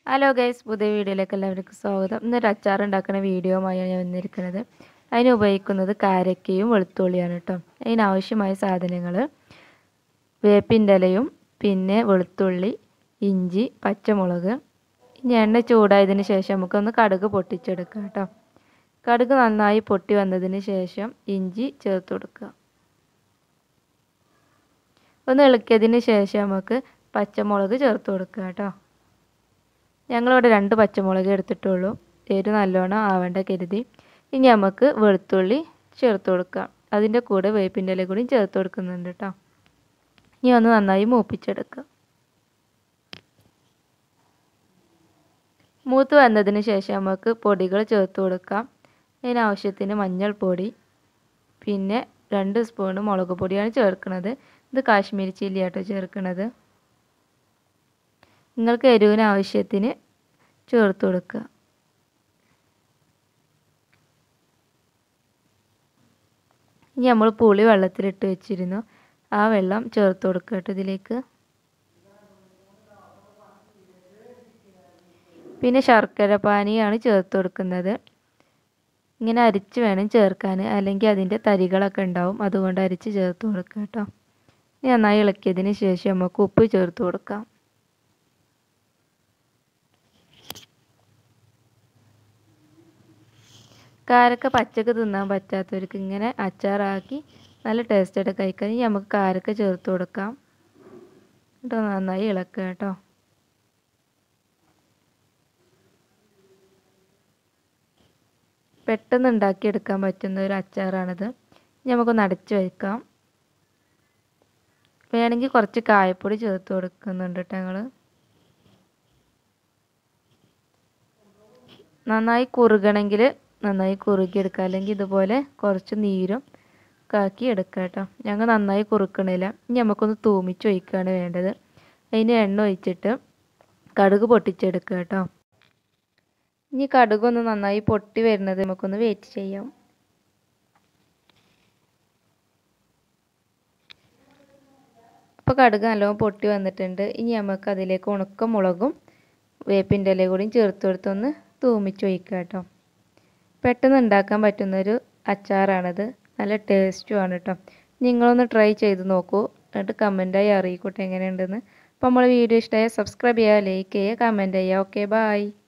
hello guys പുതിയ വീഡിയോയിലേക്ക് എല്ലാവർക്കും സ്വാഗതം ഇന്നൊരു അച്ചാർ ഉണ്ടാക്കുന്ന വീഡിയോയുമായാണ് ഞാൻ വന്നിരിക്കുന്നത് അതിന് ഉപയോഗിക്കുന്നത് കാരക്കയും വെളുത്തുള്ളിയാണ് കേട്ടോ അതിനാവശ്യമായ സാധനങ്ങൾ വേപ്പിൻ്റെ ഇലയും പിന്നെ വെളുത്തുള്ളി ഇഞ്ചി പച്ചമുളക് ഇനി എണ്ണ ചൂടായതിന് ശേഷം നമുക്കൊന്ന് കടുക് പൊട്ടിച്ചെടുക്കാം കേട്ടോ കടുക് നന്നായി പൊട്ടി വന്നതിന് ശേഷം ഇഞ്ചി ചേർത്ത് കൊടുക്കുക ഒന്ന് ഇളക്കിയതിന് ശേഷം നമുക്ക് പച്ചമുളക് ചേർത്ത് കൊടുക്കുക കേട്ടോ ഞങ്ങളിവിടെ രണ്ട് പച്ചമുളക് എടുത്തിട്ടുള്ളൂ എരിവ് നല്ലോണം ആവേണ്ട കരുതി ഇനി നമുക്ക് വെളുത്തുള്ളി ചേർത്ത് കൊടുക്കാം അതിൻ്റെ കൂടെ വേപ്പിൻ്റെ ഇല കൂടി ചേർത്ത് കൊടുക്കുന്നുണ്ട് കേട്ടോ ഇനി ഒന്ന് നന്നായി മൂപ്പിച്ചെടുക്കുക മൂത്ത് വന്നതിന് ശേഷം നമുക്ക് പൊടികൾ ചേർത്ത് കൊടുക്കാം ഇതിനാവശ്യത്തിന് മഞ്ഞൾപ്പൊടി പിന്നെ രണ്ട് സ്പൂണ് മുളക് പൊടിയാണ് ചേർക്കുന്നത് ഇത് കാശ്മീരി ചില്ലി ആട്ടോ ചേർക്കുന്നത് നിങ്ങൾക്ക് എരിവിന് ആവശ്യത്തിന് ചേർത്ത് കൊടുക്കുക ഇനി നമ്മൾ പുളി വെള്ളത്തിലിട്ട് വെച്ചിരുന്നു ആ വെള്ളം ചേർത്ത് കൊടുക്കുക കേട്ടോ ഇതിലേക്ക് പിന്നെ ശർക്കര പാനിയാണ് ചേർത്ത് കൊടുക്കുന്നത് ഇങ്ങനെ അരിച്ച് വേണം ചേർക്കാൻ അല്ലെങ്കിൽ അതിൻ്റെ തരികളൊക്കെ ഉണ്ടാവും അതുകൊണ്ട് അരിച്ച് ചേർത്ത് കൊടുക്കുക കേട്ടോ നന്നായി ഇളക്കിയതിന് ശേഷം നമുക്ക് ഉപ്പ് ചേർത്ത് കൊടുക്കാം കാരക്ക പച്ചക്ക് തിന്നാൻ പറ്റാത്തവർക്ക് ഇങ്ങനെ അച്ചാറാക്കി നല്ല ടേസ്റ്റായിട്ട് കഴിക്കാൻ ഇനി നമുക്ക് കാരക്ക ചേർത്ത് കൊടുക്കാം കേട്ടോ നന്നായി ഇളക്കുക കേട്ടോ പെട്ടെന്ന് ഉണ്ടാക്കിയെടുക്കാൻ പറ്റുന്ന ഒരു അച്ചാറാണിത് ഇനി നമുക്കൊന്ന് അടച്ച് വയ്ക്കാം വേണമെങ്കിൽ കുറച്ച് കായപ്പൊടി ചേർത്ത് കൊടുക്കുന്നുണ്ട് കേട്ടോ ഞങ്ങൾ നന്നായി കുറുകണമെങ്കിൽ നന്നായി കുറുകിയെടുക്കുക അല്ലെങ്കിൽ ഇതുപോലെ കുറച്ച് നീരും കാക്കി എടുക്കുക കേട്ടോ ഞങ്ങൾ നന്നായി കുറുക്കണില്ല ഇനി നമുക്കൊന്ന് തൂമിച്ച് ഒഴിക്കുകയാണ് വേണ്ടത് അതിന് എണ്ണ ഒഴിച്ചിട്ട് കടുക് പൊട്ടിച്ചെടുക്കുക കേട്ടോ ഇനി കടുകൊന്ന് നന്നായി പൊട്ടി വരുന്നത് നമുക്കൊന്ന് വെയിറ്റ് ചെയ്യാം അപ്പോൾ കടുക് നല്ലോണം പൊട്ടി വന്നിട്ടുണ്ട് ഇനി നമുക്ക് അതിലേക്ക് ഉണക്ക മുളകും വേപ്പിൻ്റെ ഇല കൂടിയും ചേർത്ത് കൊടുത്തൊന്ന് തൂമിച്ച് ഒഴിക്കുക കേട്ടോ പെട്ടെന്ന് ഉണ്ടാക്കാൻ പറ്റുന്നൊരു അച്ചാറാണിത് നല്ല ടേസ്റ്റുമാണ് കേട്ടോ നിങ്ങളൊന്ന് ട്രൈ ചെയ്ത് നോക്കൂ എന്നിട്ട് കമൻറ്റായി അറിയിക്കോട്ടെ എങ്ങനെയുണ്ടെന്ന് അപ്പോൾ നമ്മൾ വീഡിയോ ഇഷ്ടമായ സബ്സ്ക്രൈബ് ചെയ്യുക ലൈക്ക് ചെയ്യുക കമൻറ്റ് ചെയ്യുക ഓക്കെ ബായ്